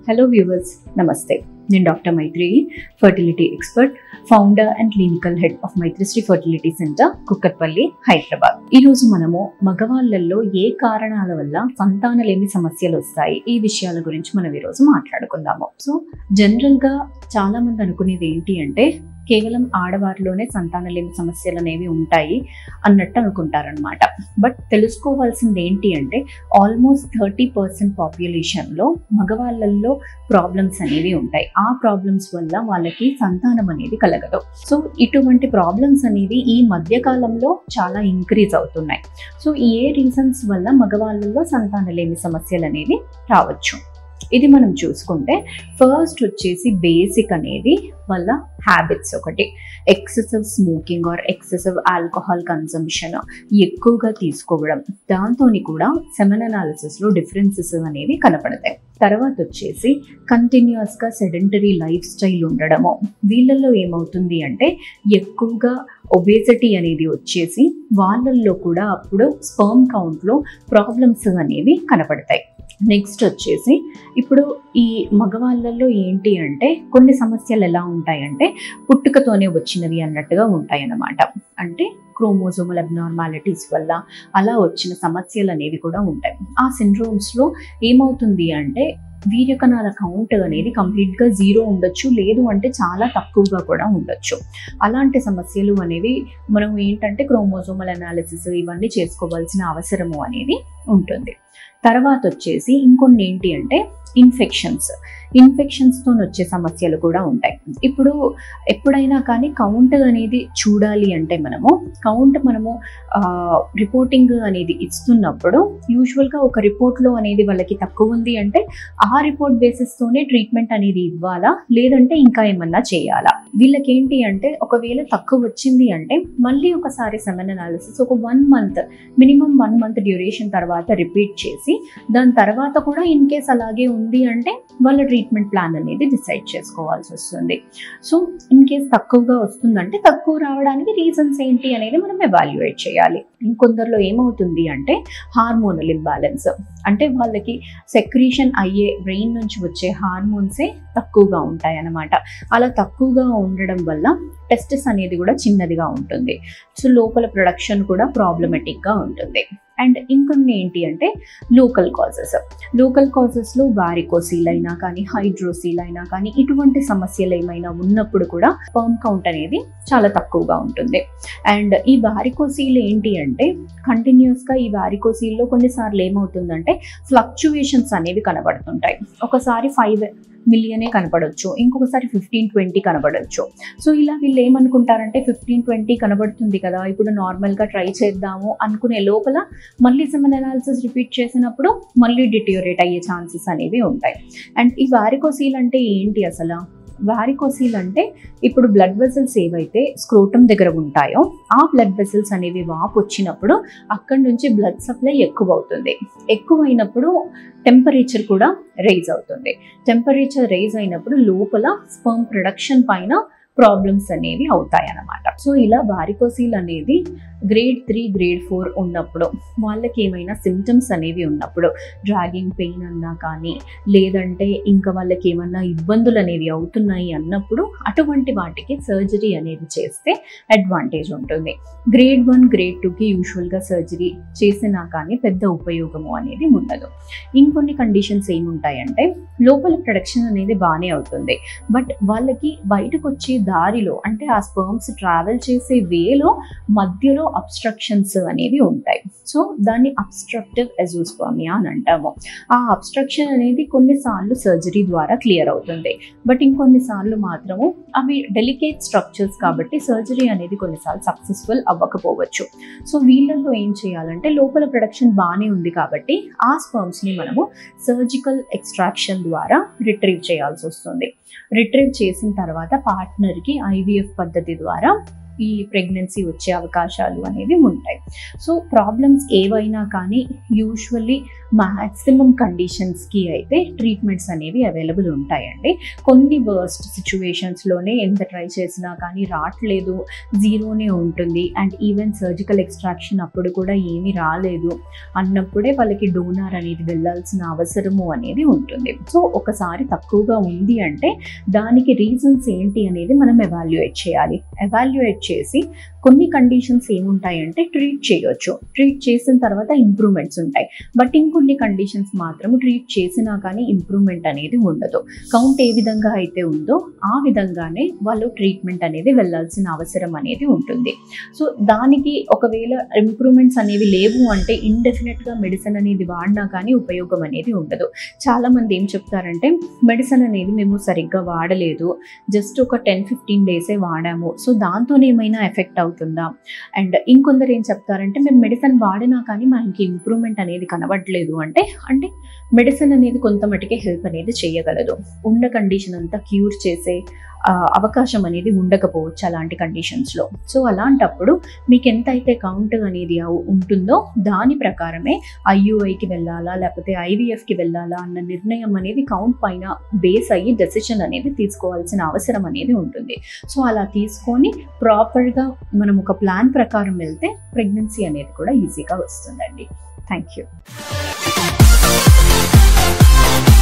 hello viewers నమస్తే నేను doctor Maitri fertility expert founder and clinical head of Maitrishri fertility centre Kukatpally Hyderabad ఈ రోజు మనము మగవాళ్ళల్లో ఏ కారణాల వల్ల సంతానలేమి సమస్యలు వస్తాయి ఈ విషయాల గురించి మనం ఈరోజు మాట్లాడుకుందాము సో జనరల్ గా చాలా మంది అనుకునేది ఏంటి అంటే కేవలం ఆడవారిలోనే సంతానలేమి సమస్యలు అనేవి ఉంటాయి అన్నట్టు అనుకుంటారనమాట బట్ తెలుసుకోవాల్సింది ఏంటి అంటే ఆల్మోస్ట్ థర్టీ పర్సెంట్ పాపులేషన్లో మగవాళ్ళల్లో ప్రాబ్లమ్స్ అనేవి ఉంటాయి ఆ ప్రాబ్లమ్స్ వల్ల వాళ్ళకి సంతానం అనేది కలగదు సో ఇటువంటి ప్రాబ్లమ్స్ అనేవి ఈ మధ్య కాలంలో చాలా ఇంక్రీజ్ అవుతున్నాయి సో ఏ రీజన్స్ వల్ల మగవాళ్ళల్లో సంతానలేమి సమస్యలు అనేవి రావచ్చు ఇది మనం చూసుకుంటే ఫస్ట్ వచ్చేసి బేసిక్ అనేది వల్ల హ్యాబిట్స్ ఒకటి excessive smoking or excessive alcohol consumption ఎక్కువగా తీసుకోవడం దాంతో కూడా సెమెన్ అనాలిసిస్లో డిఫరెన్సెస్ అనేవి కనపడతాయి తర్వాత వచ్చేసి కంటిన్యూస్గా సెడెంటరీ లైఫ్ స్టైల్ ఉండడము వీళ్ళల్లో ఏమవుతుంది అంటే ఎక్కువగా ఒబేసిటీ అనేది వచ్చేసి వాళ్ళల్లో కూడా అప్పుడు స్పర్మ్ కౌంట్లో ప్రాబ్లమ్స్ అనేవి కనపడతాయి నెక్స్ట్ వచ్చేసి ఇప్పుడు ఈ మగవాళ్ళల్లో ఏంటి అంటే కొన్ని సమస్యలు ఎలా ఉంటాయంటే పుట్టుకతోనే వచ్చినవి అన్నట్టుగా ఉంటాయి అన్నమాట అంటే క్రోమోజోమల్ అబ్నార్మాలిటీస్ వల్ల అలా వచ్చిన సమస్యలు అనేవి కూడా ఉంటాయి ఆ సిండ్రోమ్స్లో ఏమవుతుంది అంటే వీర్యకణాల కౌంట్ అనేది కంప్లీట్గా జీరో ఉండొచ్చు లేదు అంటే చాలా తక్కువగా కూడా ఉండొచ్చు అలాంటి సమస్యలు అనేవి మనం ఏంటంటే క్రోమోజోమల్ అనాలిసిస్ ఇవన్నీ చేసుకోవాల్సిన అవసరము అనేది ఉంటుంది తర్వాత వచ్చేసి ఇంకొన్ని ఏంటి అంటే ఇన్ఫెక్షన్స్ ఇన్ఫెక్షన్స్తో వచ్చే సమస్యలు కూడా ఉంటాయి ఇప్పుడు ఎప్పుడైనా కానీ కౌంట్ అనేది చూడాలి అంటే మనము కౌంట్ మనము రిపోర్టింగ్ అనేది ఇస్తున్నప్పుడు యూజువల్గా ఒక రిపోర్ట్లో అనేది వాళ్ళకి తక్కువ ఉంది అంటే ఆ రిపోర్ట్ బేసిస్తోనే ట్రీట్మెంట్ అనేది ఇవ్వాలా లేదంటే ఇంకా ఏమన్నా చేయాలా వీళ్ళకి ఏంటి అంటే ఒకవేళ తక్కువ వచ్చింది అంటే మళ్ళీ ఒకసారి సెమెన్ అనాలిసిస్ ఒక one month minimum one month duration తర్వాత రిపీట్ చేసి దాని తర్వాత కూడా ఇన్ కేస్ అలాగే ఉంది అంటే వాళ్ళ ట్రీట్మెంట్ ప్లాన్ అనేది డిసైడ్ చేసుకోవాల్సి వస్తుంది సో ఇన్ కేస్ తక్కువగా వస్తుందంటే తక్కువ రావడానికి రీజన్స్ ఏంటి అనేది మనం ఎవాల్యుయేట్ చేయాలి ఇంకొందరిలో ఏమవుతుంది అంటే హార్మోనల్ ఇంబ్యాలెన్స్ అంటే వాళ్ళకి సెక్రీషన్ అయ్యే బ్రెయిన్ నుంచి వచ్చే హార్మోన్సే తక్కువగా ఉంటాయి అన్నమాట అలా తక్కువగా ఉండడం వల్ల టెస్టెస్ అనేది కూడా చిన్నదిగా ఉంటుంది సో లోపల ప్రొడక్షన్ కూడా ప్రాబ్లమెటిక్గా ఉంటుంది అండ్ ఇంకొన్ని ఏంటి అంటే లోకల్ కాజెస్ లోకల్ కాజెస్లో వారికోసీల్ అయినా కానీ హైడ్రోసీల్ అయినా కానీ ఇటువంటి సమస్యలు ఏమైనా ఉన్నప్పుడు కూడా స్పర్మ్ కౌంట్ అనేది చాలా తక్కువగా ఉంటుంది అండ్ ఈ వారికోసీల్ ఏంటి అంటే కంటిన్యూస్గా ఈ వారికోసీల్లో కొన్నిసార్లు ఏమవుతుందంటే ఫ్లక్చువేషన్స్ అనేవి కనబడుతుంటాయి ఒకసారి ఫైవ్ మిలియనే కనపడవచ్చు ఇంకొకసారి ఫిఫ్టీన్ ట్వంటీ కనబడవచ్చు సో ఇలా వీళ్ళు ఏమనుకుంటారంటే ఫిఫ్టీన్ ట్వంటీ కనబడుతుంది కదా ఇప్పుడు నార్మల్గా ట్రై చేద్దాము అనుకునే లోపల మళ్ళీ సెమెన్ అనాలిసిస్ రిపీట్ చేసినప్పుడు మళ్ళీ డిటియోరేట్ అయ్యే ఛాన్సెస్ అనేవి ఉంటాయి అండ్ ఈ వారికోసీల్ అంటే ఏంటి అసలు వారికోసీల్ అంటే ఇప్పుడు బ్లడ్ వెసల్స్ ఏవైతే స్క్రోటమ్ దగ్గర ఉంటాయో ఆ బ్లడ్ వెసల్స్ అనేవి వాపు వచ్చినప్పుడు అక్కడి నుంచి బ్లడ్ సప్లై ఎక్కువ అవుతుంది ఎక్కువైనప్పుడు టెంపరేచర్ కూడా రైజ్ అవుతుంది టెంపరేచర్ రైజ్ అయినప్పుడు లోపల స్పర్మ్ ప్రొడక్షన్ పైన ప్రాబ్లమ్స్ అనేవి అవుతాయి అన్నమాట సో ఇలా వారికోసీల్ అనేది గ్రేడ్ త్రీ గ్రేడ్ ఫోర్ ఉన్నప్పుడు వాళ్ళకి ఏమైనా సిమ్టమ్స్ అనేవి ఉన్నప్పుడు డ్రాగింగ్ పెయిన్ అన్నా కానీ లేదంటే ఇంకా వాళ్ళకి ఏమన్నా ఇబ్బందులు అనేవి అవుతున్నాయి అన్నప్పుడు అటువంటి వాటికి సర్జరీ అనేది చేస్తే అడ్వాంటేజ్ ఉంటుంది గ్రేడ్ వన్ గ్రేడ్ టూకి యూజువల్గా సర్జరీ చేసినా కానీ పెద్ద ఉపయోగము అనేది ఉండదు ఇంకొన్ని కండిషన్స్ ఏముంటాయంటే లోపల ప్రొడక్షన్ అనేది బాగానే అవుతుంది బట్ వాళ్ళకి బయటకు వచ్చే దారిలో అంటే ఆ స్పర్మ్స్ ట్రావెల్ చేసే వేలో మధ్యలో అబ్స్ట్రక్షన్స్ అనేవి ఉంటాయి సో దాన్ని అబ్స్ట్రక్టివ్ ఎజోస్పర్మియా అని అంటాము ఆ అబ్స్ట్రక్షన్ అనేది కొన్నిసార్లు సర్జరీ ద్వారా క్లియర్ అవుతుంది బట్ ఇంకొన్నిసార్లు మాత్రము అవి డెలికేట్ స్ట్రక్చర్స్ కాబట్టి సర్జరీ అనేది కొన్నిసార్లు సక్సెస్ఫుల్ అవ్వకపోవచ్చు సో వీళ్ళల్లో ఏం చేయాలంటే లోపల ప్రొడక్షన్ బాగానే ఉంది కాబట్టి ఆ స్పర్మ్స్ని మనము సర్జికల్ ఎక్స్ట్రాక్షన్ ద్వారా రిట్రీవ్ చేయాల్సి వస్తుంది రిట్రీవ్ చేసిన తర్వాత పార్ట్నర్కి ఐవీఎఫ్ పద్ధతి ద్వారా ఈ ప్రెగ్నెన్సీ వచ్చే అవకాశాలు అనేవి ఉంటాయి సో ప్రాబ్లమ్స్ ఏవైనా కానీ యూజువల్లీ మ్యాక్సిమం కండిషన్స్కి అయితే ట్రీట్మెంట్స్ అనేవి అవైలబుల్ ఉంటాయండి కొన్ని వర్స్ట్ సిచ్యువేషన్స్లోనే ఎంత ట్రై చేసినా కానీ రావట్లేదు జీరోనే ఉంటుంది అండ్ ఈవెన్ సర్జికల్ ఎక్స్ట్రాక్షన్ అప్పుడు కూడా ఏమీ రాలేదు అన్నప్పుడే వాళ్ళకి డోనార్ అనేది వెళ్ళాల్సిన అవసరము అనేది ఉంటుంది సో ఒకసారి తక్కువగా ఉంది అంటే దానికి రీజన్స్ ఏంటి అనేది మనం ఎవాల్యుయేట్ చేయాలి ఎవాల్యుయేట్ చేసి కొన్ని కండిషన్స్ ఏముంటాయంటే ట్రీట్ చేయొచ్చు ట్రీట్ చేసిన తర్వాత ఇంప్రూవ్మెంట్స్ ఉంటాయి బట్ ఇంకొన్ని కండిషన్స్ మాత్రం ట్రీట్ చేసినా కానీ ఇంప్రూవ్మెంట్ అనేది ఉండదు కౌంట్ ఏ విధంగా అయితే ఉందో ఆ విధంగానే వాళ్ళు ట్రీట్మెంట్ అనేది వెళ్ళాల్సిన అవసరం అనేది ఉంటుంది సో దానికి ఒకవేళ ఇంప్రూవ్మెంట్స్ అనేవి లేవు అంటే ఇండెఫినెట్గా మెడిసిన్ అనేది వాడినా కానీ ఉపయోగం అనేది ఉండదు చాలామంది ఏం చెప్తారంటే మెడిసిన్ అనేది మేము సరిగ్గా వాడలేదు జస్ట్ ఒక టెన్ ఫిఫ్టీన్ డేసే వాడాము సో దాంతోనే ఏమైనా ఎఫెక్ట్ అవుతుందా అండ్ ఇంకొందరు ఏం చెప్తారంటే మేము మెడిసిన్ వాడినా కానీ మనకి ఇంప్రూవ్మెంట్ అనేది కనబడట్లేదు అంటే అంటే మెడిసిన్ అనేది కొంత మటుకే హెల్ప్ అనేది చేయగలదు ఉన్న కండిషన్ అంతా క్యూర్ చేసే ఆ, అవకాశం అనేది ఉండకపోవచ్చు అలాంటి కండిషన్స్లో సో అలాంటప్పుడు మీకు ఎంత అయితే కౌంట్ అనేది అవు- ఉంటుందో దాని ప్రకారమే ఐయుఐకి వెళ్ళాలా లేకపోతే ఐవీఎఫ్కి వెళ్ళాలా అన్న నిర్ణయం అనేది కౌంట్ పైన బేస్ అయ్యి డెసిషన్ అనేది తీసుకోవాల్సిన అవసరం అనేది ఉంటుంది సో అలా తీసుకొని ప్రాపర్గా మనం ఒక ప్లాన్ ప్రకారం వెళ్తే ప్రెగ్నెన్సీ అనేది కూడా ఈజీగా వస్తుందండి థ్యాంక్ యూ